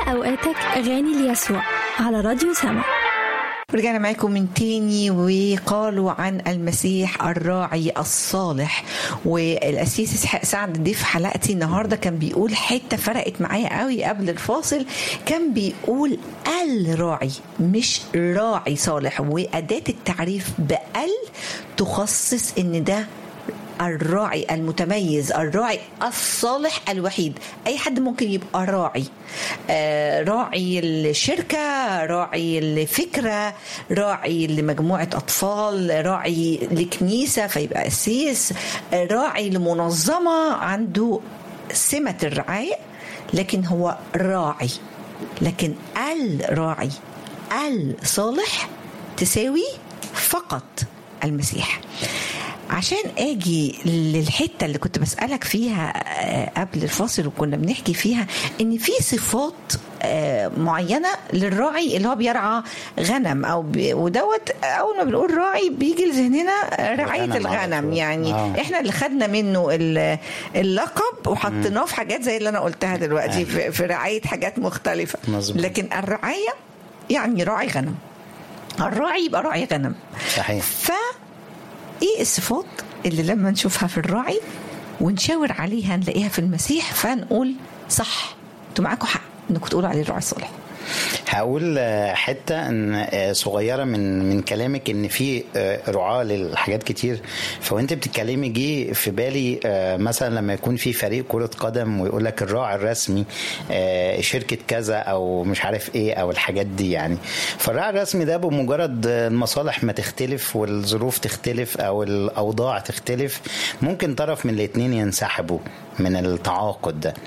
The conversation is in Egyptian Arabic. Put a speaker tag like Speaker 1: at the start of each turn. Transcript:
Speaker 1: أوقاتك أغاني ليسوع على راديو سما
Speaker 2: رجعنا معاكم من تاني وقالوا عن المسيح الراعي الصالح والاسيس اسحاق سعد ضيف حلقتي النهارده كان بيقول حته فرقت معايا قوي قبل الفاصل كان بيقول الراعي مش راعي صالح واداه التعريف بال تخصص ان ده الراعي المتميز الراعي الصالح الوحيد اي حد ممكن يبقى راعي آه راعي الشركه راعي لفكره راعي لمجموعه اطفال راعي لكنيسه فيبقى اسيس آه راعي لمنظمه عنده سمه الرعايه لكن هو راعي لكن الراعي الصالح تساوي فقط المسيح عشان اجي للحته اللي كنت بسالك فيها قبل الفاصل وكنا بنحكي فيها ان في صفات معينه للراعي اللي هو بيرعى غنم او بي ودوت اول ما بنقول راعي بيجي لذهننا رعايه الغنم يعني آه. احنا اللي خدنا منه اللقب وحطيناه في حاجات زي اللي انا قلتها دلوقتي في, في رعايه حاجات مختلفه مزبوط. لكن الرعايه يعني راعي غنم الراعي يبقى راعي غنم
Speaker 3: صحيح
Speaker 2: ف ايه الصفات اللي لما نشوفها في الراعي ونشاور عليها نلاقيها في المسيح فنقول صح انتوا معاكم حق انكم تقولوا عليه الراعي الصالح
Speaker 3: هقول حته ان صغيره من من كلامك ان في رعاه للحاجات كتير فوانت بتتكلمي جه في بالي مثلا لما يكون في فريق كره قدم ويقول لك الراعي الرسمي شركه كذا او مش عارف ايه او الحاجات دي يعني فالراعي الرسمي ده بمجرد المصالح ما تختلف والظروف تختلف او الاوضاع تختلف ممكن طرف من الاثنين ينسحبوا من التعاقد ده